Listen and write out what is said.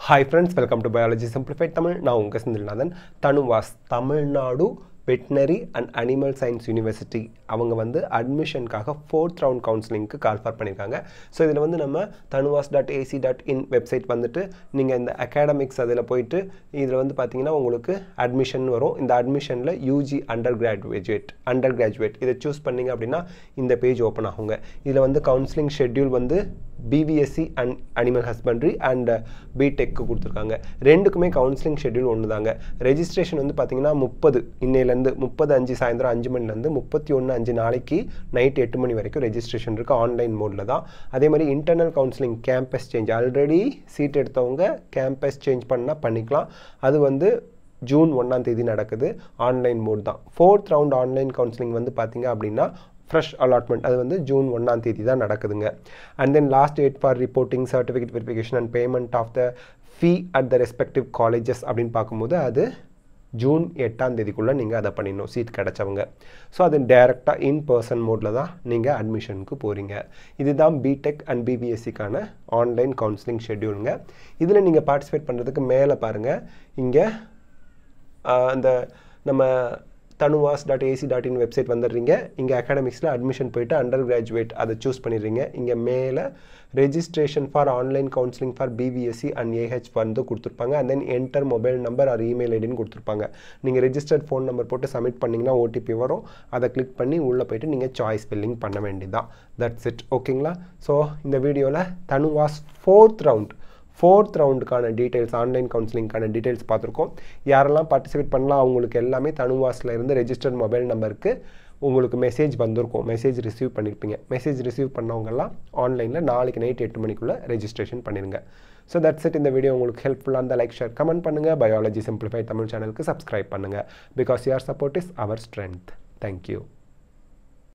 hi friends welcome to biology simplified Tamil நான் உங்கள் Senthilnathan TANUVAS Tamil Nadu veterinary and animal science university அவங்க வந்து அட்மிஷனுக்காக ஃபோர்த் ரவுண்ட் கவுன்சிலிங்க்கு கால் ஃபார் பண்ணியிருக்காங்க ஸோ இதில் வந்து நம்ம TANUVAS dot AC dot in website வந்துட்டு நீங்கள் இந்த அகாடமிக்ஸ் அதில் போயிட்டு இதில் வந்து பார்த்தீங்கன்னா உங்களுக்கு அட்மிஷன் வரும் இந்த அட்மிஷனில் UG undergraduate undergraduate இதை சூஸ் பண்ணிங்க அப்படின்னா இந்த பேஜ் ஓப்பன் ஆகுங்க இதில் வந்து கவுன்சிலிங் ஷெட்யூல் வந்து BVSc and animal husbandry and பிடெக்கு கொடுத்துருக்காங்க ரெண்டுக்குமே கவுன்சிலிங் ஷெட்யூல் ஒன்று தாங்க ரெஜிஸ்ட்ரேஷன் வந்து பார்த்தீங்கன்னா முப்பது இன்னையிலேருந்து முப்பது அஞ்சு சாயந்தரம் அஞ்சு மணிலேருந்து முப்பத்தி ஒன்று அஞ்சு நாளைக்கு நைட் எட்டு மணி வரைக்கும் ரெஜிஸ்ட்ரேஷன் இருக்குது ஆன்லைன் மோடில் தான் அதே மாதிரி internal counselling campus change already seat எடுத்தவங்க கேம்பஸ் சேஞ்ச் பண்ணால் பண்ணிக்கலாம் அது வந்து ஜூன் ஒன்றாம் தேதி நடக்குது ஆன்லைன் மோட் தான் ஃபோர்த் ரவுண்ட் ஆன்லைன் கவுன்சிலிங் வந்து பார்த்தீங்க அப்படின்னா ஃப்ரெஷ் அலாட்மெண்ட் அது வந்து ஜூன் ஒன்றாம் தேதி தான் நடக்குதுங்க and then last date for reporting certificate verification and payment of the fee at the respective colleges அப்படின்னு பார்க்கும்போது அது ஜூன் எட்டாம் தேதிக்குள்ளே நீங்கள் அதை பண்ணிடணும் சீட் கிடச்சவங்க ஸோ அது டேரெக்டாக இன் பர்சன் மோடில் தான் நீங்கள் அட்மிஷனுக்கு போகிறீங்க இதுதான் பிடெக் அண்ட் பிபிஎஸ்சிக்கான ஆன்லைன் கவுன்சிலிங் ஷெட்யூலுங்க இதில் நீங்கள் பார்ட்டிசிபேட் பண்ணுறதுக்கு மேலே பாருங்கள் இங்கே அந்த நம்ம TANUVAS dot AC dot in website வந்துடுறீங்க இங்கே அகாடமிக்ஸில் அட்மிஷன் போயிட்டு அண்டர் கிராஜுவேட் அதை சூஸ் பண்ணிடுறீங்க இங்கே மேலே registration for online counselling for BVSc and AH வந்து கொடுத்துருப்பாங்க and then enter mobile number or email ஐடின்னு கொடுத்துருப்பாங்க நீங்கள் ரெஜிஸ்டர்ட் ஃபோன் நம்பர் போட்டு சப்மிட் பண்ணிங்கன்னா ஓடிபி வரும் அதை கிளிக் பண்ணி உள்ளே போயிட்டு நீங்கள் சாய்ஸ் ஃபில்லிங் பண்ண வேண்டியதுதான் தட்ஸ் இட் ஓகேங்களா ஸோ இந்த வீடியோவில் தனுவாஸ் ஃபோர்த் ரவுண்ட் ஃபோர்த் ரவுண்டுக்கான டீட்டெயில்ஸ் ஆன்லைன் கவுன்சிலிங்க்கான டீட்டெயில்ஸ் பார்த்துருக்கோம் யாரெல்லாம் பார்ட்டிசிபேட் பண்ணலாம் அவங்களுக்கு எல்லாமே தனுவாஸில் இருந்து ரெஜிஸ்டர்ட் மொபைல் நம்பருக்கு உங்களுக்கு மெசேஜ் வந்திருக்கும் மெசேஜ் ரிசீவ் பண்ணியிருப்பீங்க மெசேஜ் ரிசீவ் பண்ணவங்கெல்லாம் ஆன்லைனில் நாளைக்கு நைட் எட்டு மணிக்குள்ளே ரெஜிஸ்ட்ரேஷன் பண்ணிடுங்க ஸோ தட்ஸ் இட் இந்த வீடியோ உங்களுக்கு ஹெல்ப்ஃபுல்லாக இருந்தால் லைக் ஷேர் கமெண்ட் பண்ணுங்கள் பயாலஜி சிம்பிளிஃபை தமிழ் சேனலுக்கு சப்ஸ்கிரைப் பண்ணுங்கள் because your support is our strength thank you